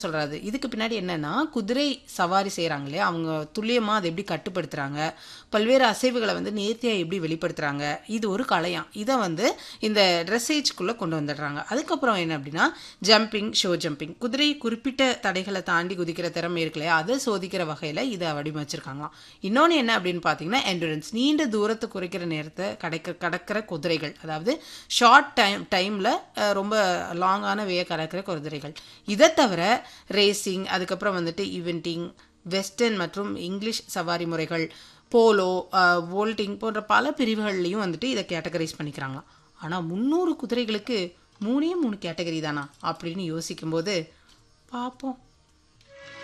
சொல்றாரு. இதுக்கு பின்னாடி என்னன்னா, குதிரை சவாரி செய்றாங்க இல்லையா? அவங்க துல்லியமா அத எப்படி கட்டுப்படுத்துறாங்க? பல்வேறு அசைவுகள வந்து நேர்த்தியா எப்படி வெளிப்படுத்துறாங்க? இது ஒரு கலையாம். இத வந்து இந்த ட்ரெஸ்ஸேஜ்க்குள்ள கொண்டு வந்துடுறாங்க. அதுக்கப்புறம் என்ன அப்படின்னா, ஜம்பிங், ஷோ ஜம்பிங். குதிரை குறிப்பிட்ட தடைகள தாண்டி குதிக்கிற திறமை இருக்கு இல்லையா? அத சோதிக்கிற வகையில இத வடிவமைச்சிருக்காங்களாம். இன்னொன்னு என்ன அப்படின்னு பார்த்தீங்கன்னா, எண்டுரன்ஸ். நீண்ட தூரத்த குறைக்கிற நேரத்த கடக்க கடக்கிற குதிரைகள். அதாவது ஷார்ட் டைம் டைம்ல அ ரொம்ப லாங்கான வேய கடக்கிற குதிரைகள். இத தவிர ரேசிங், அதுக்கப்புறம் வந்துட்டு ஈவென்டிங், வெஸ்டர்ன் மற்றும் இங்கிலீஷ் சவாரி முறைகள், போலோ, அ வோல்டிங் போன்ற பல பிரிவுகள்லயும் வந்துட்டு இத கேட்டகரைஸ் பண்ணிக்கிறாங்களாம். ஆனா 300 குதிரைகளுக்கு 3ஏ 3 கேட்டகரி தானா? அப்படின்னு யோசிக்கும்போது, பார்ப்போம்